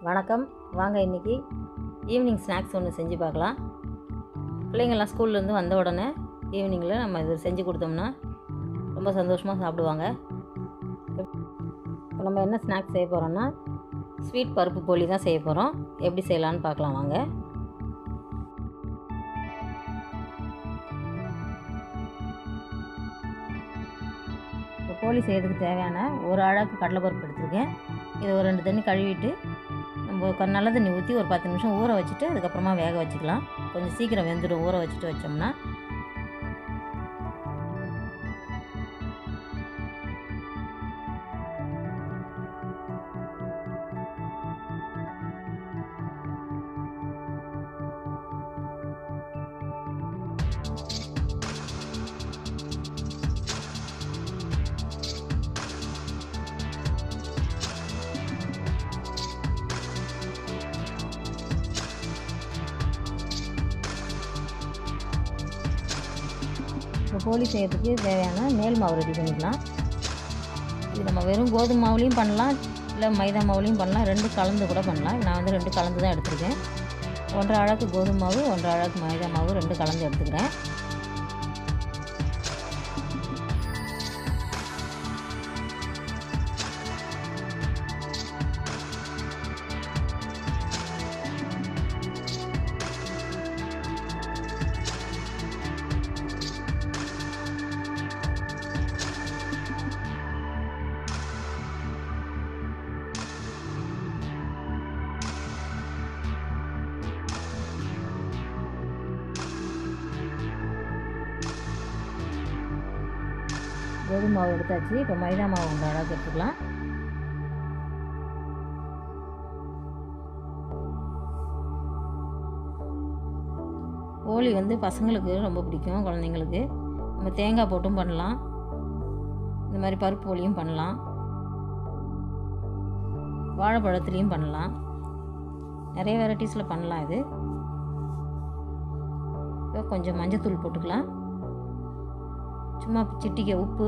வணக்கம் வாங்க இன்றைக்கி ஈவினிங் ஸ்நாக்ஸ் ஒன்று செஞ்சு பார்க்கலாம் பிள்ளைங்கள்லாம் ஸ்கூல்லேருந்து வந்த உடனே ஈவினிங்கில் நம்ம இது செஞ்சு கொடுத்தோம்னா ரொம்ப சந்தோஷமாக சாப்பிடுவாங்க இப்போ நம்ம என்ன ஸ்நாக்ஸ் செய்ய போகிறோம்னா ஸ்வீட் பருப்பு போலி தான் செய்ய போகிறோம் எப்படி செய்யலான்னு பார்க்கலாம் வாங்க இப்போ போலி செய்கிறதுக்கு தேவையான ஒரு அழகு கடலைப்பருப்பு எடுத்திருக்கேன் இதை ஒரு ரெண்டு தண்ணி கழுவிட்டு நம்ம கொ- நல்ல தண்ணி ஊற்றி ஒரு பத்து நிமிஷம் ஊற வச்சுட்டு அதுக்கப்புறமா வேக வச்சுக்கலாம் கொஞ்சம் சீக்கிரம் வெந்துடும் ஊற வச்சுட்டு வச்சோம்னா இப்போ போலி செய்யறதுக்கு தேவையான மேல் மாவு ரெடி பண்ணிக்கலாம் இது நம்ம வெறும் கோதுமை மாவுலேயும் பண்ணலாம் இல்லை மைதா மாவுலேயும் பண்ணலாம் ரெண்டு கலந்து கூட பண்ணலாம் நான் வந்து ரெண்டு கலந்து தான் எடுத்திருக்கேன் ஒன்றரை அழகு கோதுமை மாவு ஒன்றரை அழகு மைதா மாவு ரெண்டு கலந்து எடுத்துக்கிறேன் கோதுமை மாவு எடுத்தாச்சு இப்போ மைதா மாவு ஒன்றரை அழகு எடுத்துக்கலாம் போலி வந்து பசங்களுக்கு ரொம்ப பிடிக்கும் குழந்தைங்களுக்கு நம்ம தேங்காய் போட்டும் பண்ணலாம் இந்த மாதிரி பருப்பு போலியும் பண்ணலாம் வாழைப்பழத்துலேயும் பண்ணலாம் நிறைய வெரைட்டிஸில் பண்ணலாம் இது இப்போ கொஞ்சம் மஞ்சத்தூள் போட்டுக்கலாம் சும்மா சிட்டிகை உப்பு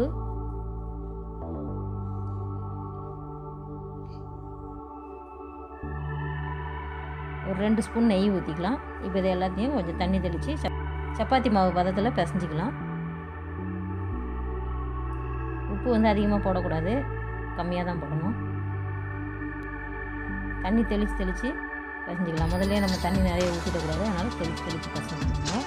ஒரு ரெண்டு ஸ்பூன் நெய் ஊற்றிக்கலாம் இப்போ இது எல்லாத்தையும் கொஞ்சம் தண்ணி தெளித்து சப் சப்பாத்தி மாவு பதத்தில் பிசைஞ்சிக்கலாம் உப்பு வந்து அதிகமாக போடக்கூடாது கம்மியாக தான் போடணும் தண்ணி தெளித்து தெளித்து பிசைஞ்சிக்கலாம் முதல்ல நம்ம தண்ணி நிறைய ஊற்றிடக்கூடாது அதனால் தெளித்து தெளித்து பிசைஞ்சிக்கோங்க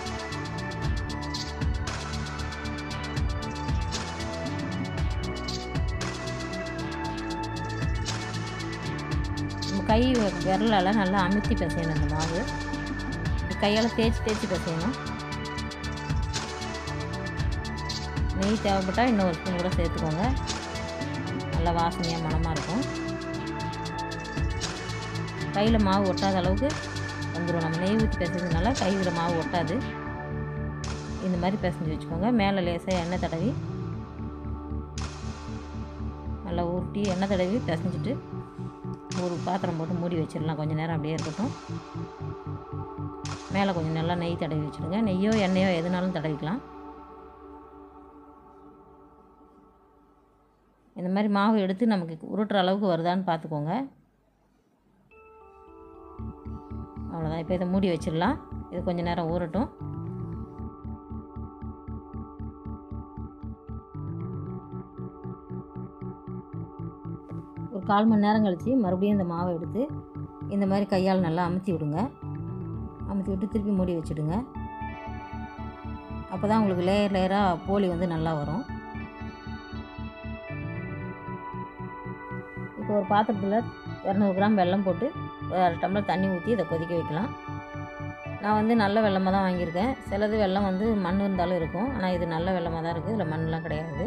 நம்ம கை விரலால் நல்லா அமுத்தி பிசையணும் அந்த மாவு இப்படி கையால் தேய்ச்சி தேய்ச்சி பிசையணும் நெய் தேவைப்பட்டால் இன்னும் ஒரு ஸ்பூன் கூட சேர்த்துக்கோங்க நல்லா வாசனையாக மணமாக இருக்கும் கையில் மாவு ஒட்டாத அளவுக்கு வந்துடும் நம்ம நெய் ஊற்றி பிசைஞ்சதுனால கையில் மாவு ஒட்டாது இந்த மாதிரி பிசைஞ்சு வச்சுக்கோங்க மேலே லேசாக எண்ணெய் தடவி நல்லா உருட்டி எண்ணெய் தடவி பிசைஞ்சிட்டு ஒரு பாத்திரம் போட்டு மூடி வச்சிடலாம் கொஞ்சம் நேரம் அப்படியே இருக்கட்டும் மேலே கொஞ்சம் நல்லா நெய் தடவி வச்சுடுங்க நெய்யோ எண்ணெயோ எதுனாலும் தடவிக்கலாம் இந்த மாதிரி மாவு எடுத்து நமக்கு உருட்டுற அளவுக்கு வருதான்னு பார்த்துக்கோங்க அவ்வளோதான் இப்போ இதை மூடி வச்சிடலாம் இது கொஞ்சம் நேரம் ஊறட்டும் ஒரு கால் மணி நேரம் கழித்து மறுபடியும் இந்த மாவை எடுத்து இந்த மாதிரி கையால் நல்லா அமுத்தி விடுங்க அமுத்தி விட்டு திருப்பி மூடி வச்சுடுங்க அப்போ தான் உங்களுக்கு லேயர் லேயராக போலி வந்து நல்லா வரும் இப்போ ஒரு பாத்திரத்தில் இரநூறு கிராம் வெல்லம் போட்டு ஒரு அரை டம்ளர் தண்ணி ஊற்றி இதை கொதிக்க வைக்கலாம் நான் வந்து நல்ல வெள்ளமாக தான் வாங்கியிருக்கேன் சிலது வெல்லம் வந்து மண் இருந்தாலும் இருக்கும் ஆனால் இது நல்ல வெள்ளமாக தான் இருக்குது இதில் மண்ணெலாம் கிடையாது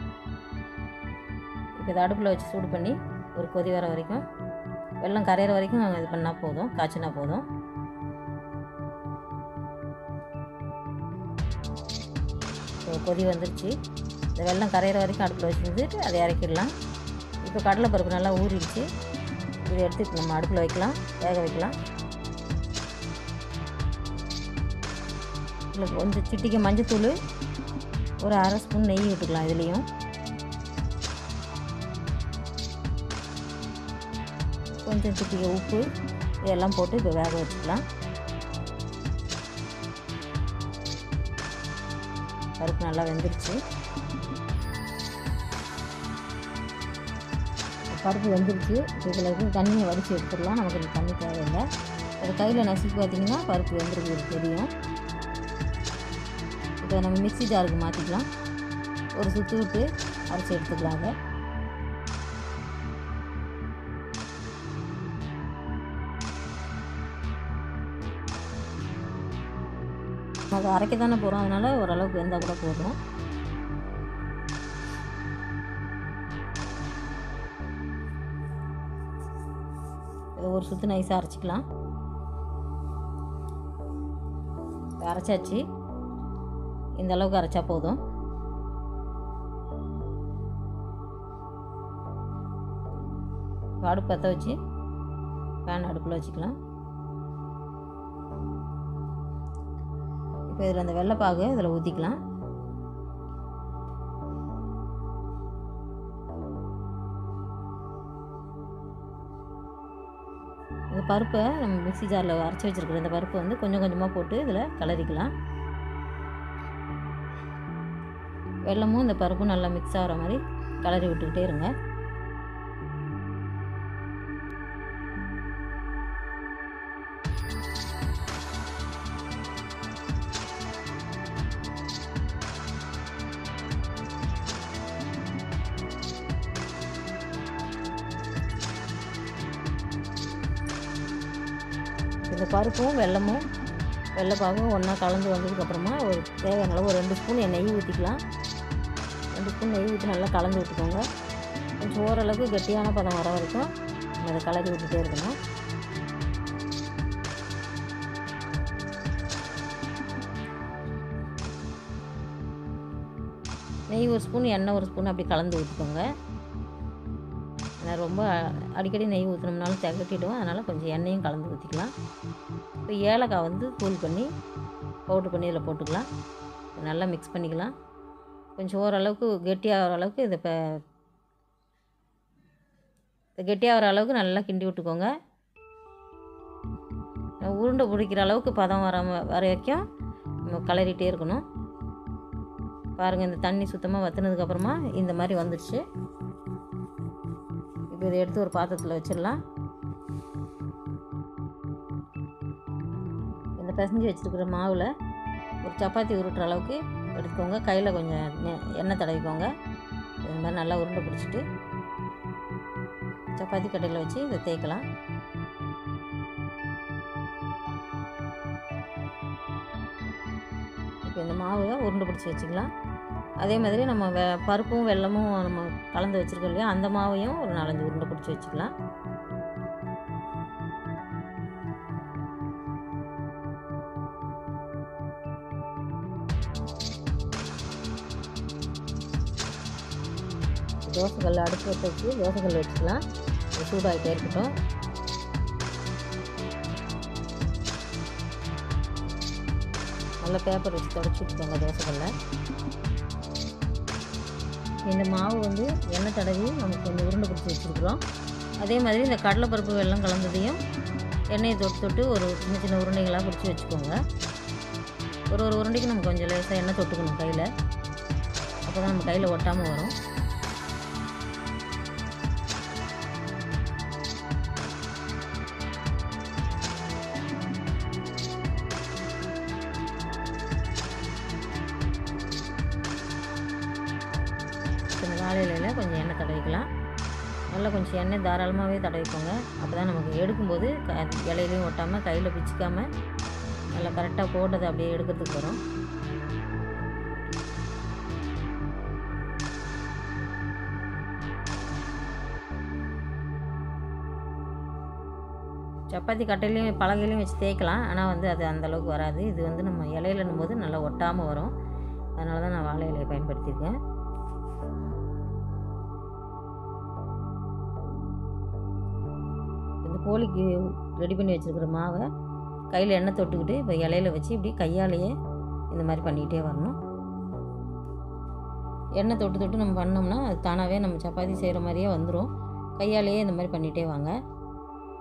இப்போ இதை அடுப்பில் வச்சு சூடு பண்ணி ஒரு கொதி வர வரைக்கும் வெல்லம் கரையிற வரைக்கும் இது பண்ணால் போதும் காய்ச்சினா போதும் இப்போ கொதி வந்துருச்சு இந்த வெல்லம் கரையிற வரைக்கும் அடுப்பில் வச்சுருந்துட்டு அதை இறக்கிடலாம் இப்போ கடலைப்பருப்பு நல்லா ஊறிடுச்சு இதை எடுத்து நம்ம அடுப்பில் வைக்கலாம் வேக வைக்கலாம் இதில் கொஞ்சம் சிட்டிக்கு மஞ்சத்தூள் ஒரு அரை ஸ்பூன் நெய் விட்டுக்கலாம் இதுலேயும் கொஞ்சம் சிட்டிகை உப்பு இதெல்லாம் போட்டு இப்போ வேக வச்சுக்கலாம் பருப்பு நல்லா வெந்துருச்சு பருப்பு வெந்துருச்சு இதில் இருந்து தண்ணியை வடித்து எடுத்துடலாம் நமக்கு இந்த தண்ணி தேவையில்லை அது கையில் நசுக்கி பார்த்தீங்கன்னா பருப்பு வெந்திருக்கு தெரியும் இப்போ நம்ம மிக்ஸி ஜாருக்கு மாற்றிக்கலாம் ஒரு சுற்று விட்டு அரைச்சி எடுத்துக்கலாம் அதை அதை அரைக்க தானே போகிறோம் அதனால் ஓரளவுக்கு வெந்தால் கூட போதும் இதை ஒரு சுற்று நைஸாக அரைச்சிக்கலாம் அரைச்சாச்சு இந்த அளவுக்கு அரைச்சா போதும் அடுப்பு பற்ற வச்சு பேன் அடுப்பில் வச்சுக்கலாம் இப்போ இதில் அந்த வெள்ளைப்பாகு இதில் ஊற்றிக்கலாம் இந்த பருப்பை நம்ம மிக்ஸி ஜாரில் அரைச்சி வச்சுருக்கிற இந்த பருப்பை வந்து கொஞ்சம் கொஞ்சமாக போட்டு இதில் கிளறிக்கலாம் வெள்ளமும் இந்த பருப்பும் நல்லா மிக்ஸ் ஆகிற மாதிரி கிளறி விட்டுக்கிட்டே இருங்க இந்த பருப்பும் வெல்லமும் வெள்ளைப்பாகும் ஒன்றா கலந்து வந்ததுக்கப்புறமா ஒரு தேவையான அளவு ஒரு ரெண்டு ஸ்பூன் நெய் ஊற்றிக்கலாம் ரெண்டு ஸ்பூன் நெய் ஊற்றி நல்லா கலந்து விட்டுக்கோங்க கொஞ்சம் ஓரளவுக்கு கெட்டியான பதம் வர வரைக்கும் நம்ம அதை கலரி விட்டுட்டே இருக்கணும் நெய் ஒரு ஸ்பூன் எண்ணெய் ஒரு ஸ்பூன் அப்படி கலந்து ஊற்றிக்கோங்க ஏன்னா ரொம்ப அடிக்கடி நெய் ஊற்றினோம்னாலும் திகட்டிடும் அதனால் கொஞ்சம் எண்ணெயும் கலந்து ஊற்றிக்கலாம் இப்போ ஏலக்காய் வந்து தூள் பண்ணி பவுட்ரு பண்ணி இதில் போட்டுக்கலாம் நல்லா மிக்ஸ் பண்ணிக்கலாம் கொஞ்சம் ஓரளவுக்கு கெட்டியாகிற அளவுக்கு இதை இப்போ கெட்டியாகிற அளவுக்கு நல்லா கிண்டி விட்டுக்கோங்க உருண்டை பிடிக்கிற அளவுக்கு பதம் வர வர வரைக்கும் நம்ம கிளறிட்டே இருக்கணும் பாருங்கள் இந்த தண்ணி சுத்தமாக வற்றினதுக்கப்புறமா இந்த மாதிரி வந்துடுச்சு இப்போ இதை எடுத்து ஒரு பாத்திரத்தில் வச்சிடலாம் இந்த பிசைஞ்சு வச்சுருக்கிற மாவில் ஒரு சப்பாத்தி உருட்டுற அளவுக்கு எடுத்துக்கோங்க கையில் கொஞ்சம் நெ- எண்ணெய் தடவிக்கோங்க இந்த மாதிரி நல்லா உருண்டை பிடிச்சிட்டு சப்பாத்தி கட்டையில் வச்சு இதை தேய்க்கலாம் இப்போ இந்த மாவை உருண்டை பிடிச்சி வச்சுக்கலாம் அதே மாதிரி நம்ம வெ பருப்பும் வெல்லமும் நம்ம கலந்து வச்சுருக்கோம் இல்லையா அந்த மாவையும் ஒரு நாலஞ்சு உருண்டை பிடிச்சி வச்சுக்கலாம் தோசைக்கல் அடுப்பு வச்சு வச்சு தோசைக்கல் வச்சுக்கலாம் இது சூடாகிட்டே இருக்கட்டும் நல்லா பேப்பர் வச்சு தொடச்சி விட்டுக்கோங்க தோசைக்கல்ல இந்த மாவு வந்து எண்ணெய் தடவி நமக்கு கொஞ்சம் உருண்டை பிடிச்சி வச்சுருக்குறோம் அதே மாதிரி இந்த கடலைப்பருப்பு வெல்லம் கலந்ததையும் எண்ணெயை தொட்டு தொட்டு ஒரு சின்ன சின்ன உருண்டைகளாக பிடிச்சி வச்சுக்கோங்க ஒரு ஒரு உருண்டைக்கு நம்ம கொஞ்சம் லேசாக எண்ணெய் தொட்டுக்கணும் கையில் அப்போ தான் நம்ம கையில் ஒட்டாமல் வரும் இந்த வாழை இலையில் கொஞ்சம் எண்ணெய் தடவிக்கலாம் நல்லா கொஞ்சம் எண்ணெய் தாராளமாகவே தடவிக்கோங்க அப்போ தான் நமக்கு எடுக்கும்போது க இலையிலையும் ஒட்டாமல் கையில் பிச்சுக்காமல் நல்லா கரெக்டாக போட்டதை அப்படியே எடுக்கிறதுக்கு வரும் சப்பாத்தி கட்டையிலையும் பலகையிலையும் வச்சு தேய்க்கலாம் ஆனால் வந்து அது அந்த அளவுக்கு வராது இது வந்து நம்ம இலையிலன்னும் போது நல்லா ஒட்டாமல் வரும் அதனால தான் நான் வாழை இலையை பயன்படுத்தியிருக்கேன் இந்த கோழிக்கு ரெடி பண்ணி வச்சுருக்கிற மாவை கையில் எண்ணெய் தொட்டுக்கிட்டு இப்போ இலையில வச்சு இப்படி கையாலேயே இந்த மாதிரி பண்ணிக்கிட்டே வரணும் எண்ணெய் தொட்டு தொட்டு நம்ம பண்ணோம்னா அது தானாகவே நம்ம சப்பாத்தி செய்கிற மாதிரியே வந்துடும் கையாலேயே இந்த மாதிரி பண்ணிகிட்டே வாங்க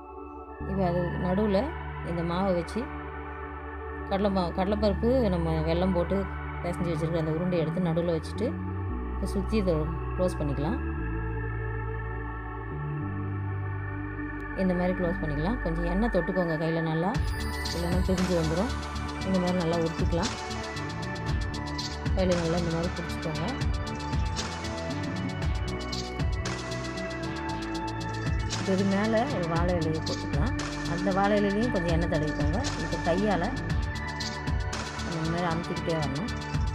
இப்போ அது நடுவில் இந்த மாவை வச்சு கடலை மா கடலைப்பருப்பு நம்ம வெல்லம் போட்டு பிசைஞ்சு வச்சுருக்க அந்த உருண்டை எடுத்து நடுவில் வச்சுட்டு இப்போ சுற்றி இதை க்ளோஸ் பண்ணிக்கலாம் இந்த மாதிரி க்ளோஸ் பண்ணிக்கலாம் கொஞ்சம் எண்ணெய் தொட்டுக்கோங்க கையில் நல்லா இல்லைன்னா பிரிஞ்சு வந்துடும் இந்த மாதிரி நல்லா உருட்டிக்கலாம் கையில் நல்லா இந்த மாதிரி பிடிச்சிக்கோங்க இது மேலே ஒரு வாழை இலையை போட்டுக்கலாம் அந்த வாழை இலையிலையும் கொஞ்சம் எண்ணெய் தடவிக்கோங்க இப்போ கையால் அந்த மாதிரி அமுத்திக்கிட்டே வரணும்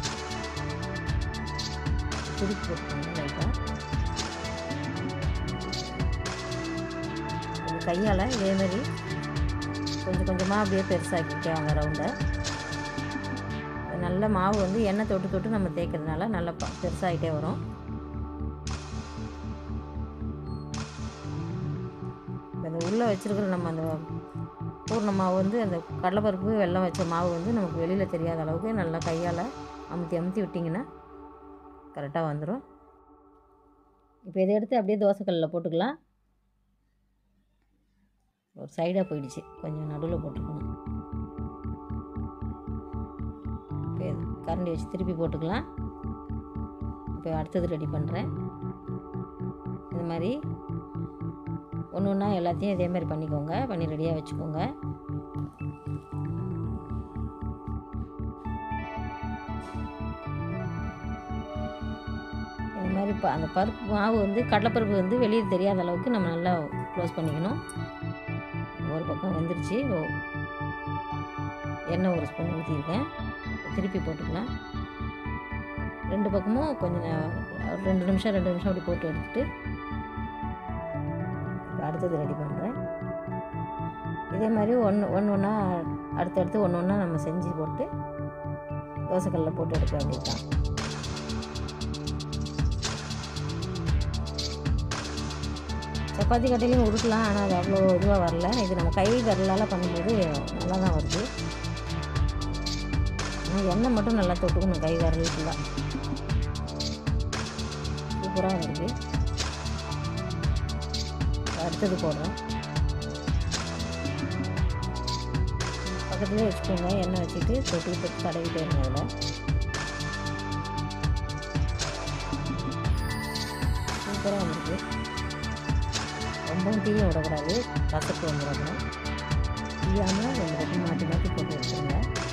திருப்பி போட்டுக்கோங்க லைட்டாக இந்த கையால் இதேமாரி கொஞ்சம் கொஞ்சமாக அப்படியே பெருசாக்கிட்டே வாங்க ரவுண்டை நல்ல மாவு வந்து எண்ணெய் தொட்டு தொட்டு நம்ம தேய்க்கிறதுனால நல்லா ப- பெருசாகிட்டே வரும் அந்த உள்ளே வச்சுருக்கிற நம்ம அந்த பூர்ண மாவு வந்து அந்த கடலைப்பருப்பு வெல்லம் வச்ச மாவு வந்து நமக்கு வெளியில் தெரியாத அளவுக்கு நல்லா கையால் அமுத்தி அமுத்தி விட்டிங்கன்னா கரெக்டாக வந்துடும் இப்போ இதை எடுத்து அப்படியே தோசைக்கல்லில் போட்டுக்கலாம் ஒரு சைடாக போயிடுச்சு கொஞ்சம் நடுவில் போட்டுக்கணும் இப்போ இது கரண்டி வச்சு திருப்பி போட்டுக்கலாம் இப்போ அடுத்தது ரெடி பண்ணுறேன் இந்த மாதிரி ஒன்று ஒன்றா எல்லாத்தையும் இதே மாதிரி பண்ணிக்கோங்க பண்ணி ரெடியாக வச்சுக்கோங்க இந்த மாதிரி ப அந்த பருப்பு மாவு வந்து கடலைப்பருப்பு வந்து வெளியே தெரியாத அளவுக்கு நம்ம நல்லா க்ளோஸ் பண்ணிக்கணும் ஒரு பக்கம் வெந்துருச்சு ஓ எண்ணெய் ஒரு ஸ்பூன் ஊற்றிருக்கேன் திருப்பி போட்டுக்கலாம் ரெண்டு பக்கமும் கொஞ்சம் நே- ஒரு ரெண்டு நிமிஷம் ரெண்டு நிமிஷம் அப்படி போட்டு எடுத்துட்டு இப்போ அடுத்தது ரெடி பண்ணுறேன் இதே மாதிரி ஒன்று ஒன்று ஒன்றா அடுத்தடுத்து ஒன்று ஒன்றா நம்ம செஞ்சு போட்டு தோசைக்கல்லில் போட்டு எடுக்க வேண்டியதுதான் சப்பாத்தி கட்டையிலையும் உருட்டலாம் ஆனால் அது அவ்வளோ இதுவாக வரல இது நம்ம கை விரலால் பண்ணும்போது நல்லா தான் வருது ஆனால் எண்ணெய் மட்டும் நல்லா தொட்டுக்கணும் கை விரல் ஃபுல்லாக சூப்பராக வருது அடுத்தது போடுறேன் பக்கத்துலேயே வச்சுக்கோங்க எண்ணெய் வச்சுட்டு தொட்டு தொட்டு தடவிட்டே இருங்க அதில் சூப்பராக வந்துருக்கு ரொம்பவும் தீய விடக்கூடாது கசப்பு வந்துடணும் தீயாமல் ரெண்டு பக்கம் மாற்றி மாற்றி போட்டு வச்சுருங்க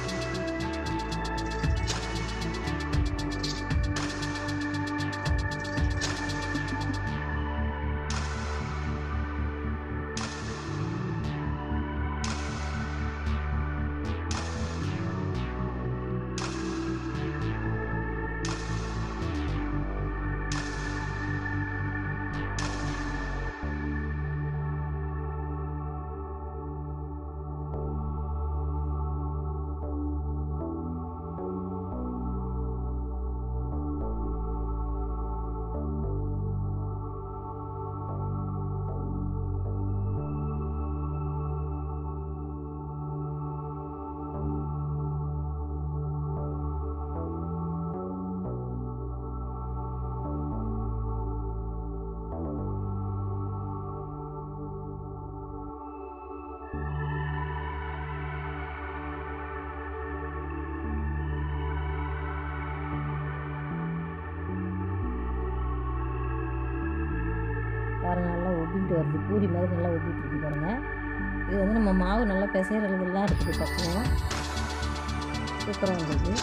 பாருங்க நல்லா ஒட்டிட்டு வருது பூரி மாதிரி நல்லா ஒட்டிட்டு இருக்கு பாருங்க இது வந்து நம்ம மாவு நல்லா பிசைறதுலாம் இருக்குது பக்கம் சூப்பராக வந்திருக்கு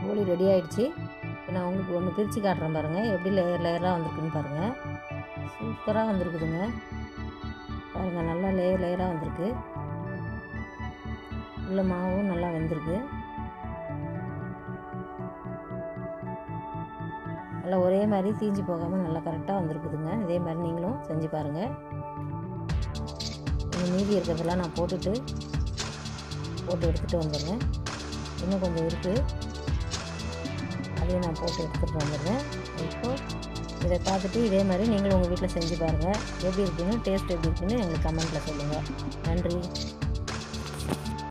போலி ரெடி ஆயிடுச்சு இப்போ நான் உங்களுக்கு ஒன்று பிரித்து காட்டுறேன் பாருங்கள் எப்படி லேயர் லேயராக வந்திருக்குன்னு பாருங்கள் சூப்பராக வந்திருக்குதுங்க பாருங்கள் நல்லா லேயர் லேயராக வந்திருக்கு உள்ள மாவும் நல்லா வெந்திருக்கு நல்லா ஒரே மாதிரி தீஞ்சு போகாமல் நல்லா கரெக்டாக வந்திருக்குதுங்க இதே மாதிரி நீங்களும் செஞ்சு பாருங்கள் இன்னும் மீதி இருக்கிறதெல்லாம் நான் போட்டுட்டு போட்டு எடுத்துகிட்டு வந்துடுறேன் இன்னும் கொஞ்சம் இருக்குது அதையும் நான் போட்டு எடுத்துகிட்டு வந்துடுறேன் இப்போது இதை பார்த்துட்டு இதே மாதிரி நீங்களும் உங்கள் வீட்டில் செஞ்சு பாருங்கள் எப்படி இருக்குன்னு டேஸ்ட் எப்படி இருக்குன்னு எங்களுக்கு கமெண்ட்டில் சொல்லுங்கள் நன்றி